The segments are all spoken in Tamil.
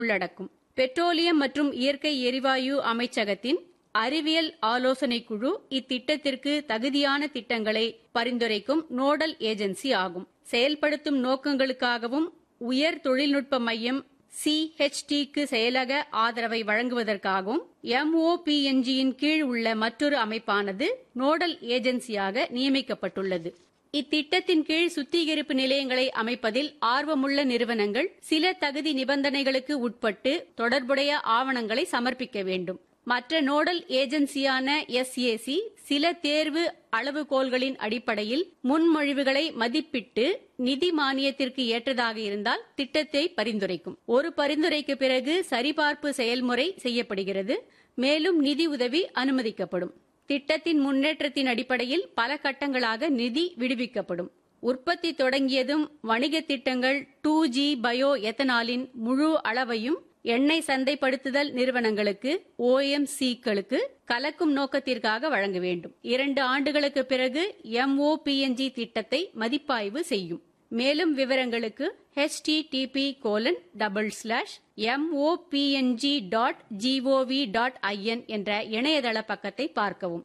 உள்ளடக்கும் பெட்ரோலியம் மற்றும் இயற்கை எரிவாயு அமைச்சகத்தின் அறிவியல் ஆலோசனைக் குழு இத்திட்டத்திற்கு தகுதியான திட்டங்களை பரிந்துரைக்கும் நோடல் ஏஜென்சி ஆகும் செயல்படுத்தும் நோக்கங்களுக்காகவும் உயர் தொழில்நுட்ப மையம் சிஹெச்டிக்கு செயலக ஆதரவை வழங்குவதற்காகவும் எம்ஓபிஎன்ஜியின் கீழ் உள்ள மற்றொரு அமைப்பானது நோடல் ஏஜென்சியாக நியமிக்கப்பட்டுள்ளது இத்திட்டத்தின் கீழ் சுத்திகரிப்பு நிலையங்களை அமைப்பதில் ஆர்வமுள்ள நிறுவனங்கள் சில தகுதி நிபந்தனைகளுக்கு உட்பட்டு தொடர்புடைய ஆவணங்களை சமர்ப்பிக்க வேண்டும் மற்ற நோடல் ஏஜென்சியான எஸ்ஏசி சில தேர்வு அளவுகோல்களின் அடிப்படையில் முன்மொழிவுகளை மதிப்பிட்டு நிதி மானியத்திற்கு ஏற்றதாக இருந்தால் திட்டத்தை பரிந்துரைக்கும் ஒரு பரிந்துரைக்கு பிறகு சரிபார்ப்பு செயல்முறை செய்யப்படுகிறது மேலும் நிதி உதவி அனுமதிக்கப்படும் திட்டத்தின் முன்னேற்றத்தின் அடிப்படையில் பல கட்டங்களாக நிதி விடுவிக்கப்படும் உற்பத்தி தொடங்கியதும் வணிக திட்டங்கள் டூ ஜி பயோ எத்தனாலின் முழு அளவையும் எண்ணெய் சந்தைப்படுத்துதல் நிறுவனங்களுக்கு ஓஎம்சிக்களுக்கு கலக்கும் நோக்கத்திற்காக வழங்க வேண்டும் இரண்டு ஆண்டுகளுக்கு பிறகு எம்ஓபிஎன்ஜி திட்டத்தை மதிப்பாய்வு செய்யும் மேலும் விவரங்களுக்கு HTTP colon double slash MOPNG dot GOV dot IN என்ற இணையதள பக்கத்தை பார்க்கவும்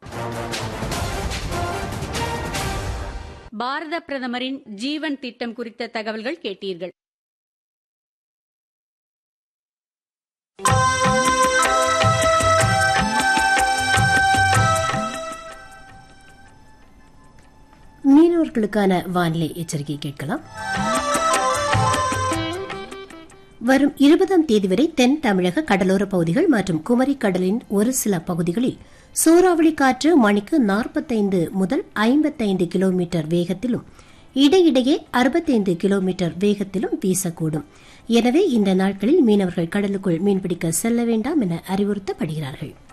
பாரத பிரதமரின் ஜீவன் திட்டம் குறித்த தகவல்கள் கேட்டீர்கள் மீனவர்களுக்கான வானிலை எச்சரிக்கை கேட்கலாம் வரும் இருபதாம் தேதி வரை தென் தமிழக கடலோர பகுதிகள் மற்றும் குமரி கடலின் ஒரு சில பகுதிகளில் சூறாவளி காற்று மணிக்கு நாற்பத்தைந்து முதல் ஐம்பத்தைந்து கிலோமீட்டர் வேகத்திலும் இடையிடையே அறுபத்தைந்து கிலோமீட்டர் வேகத்திலும் வீசக்கூடும் எனவே இந்த நாட்களில் மீனவர்கள் கடலுக்குள் மீன்பிடிக்க செல்ல வேண்டாம் என அறிவுறுத்தப்படுகிறார்கள்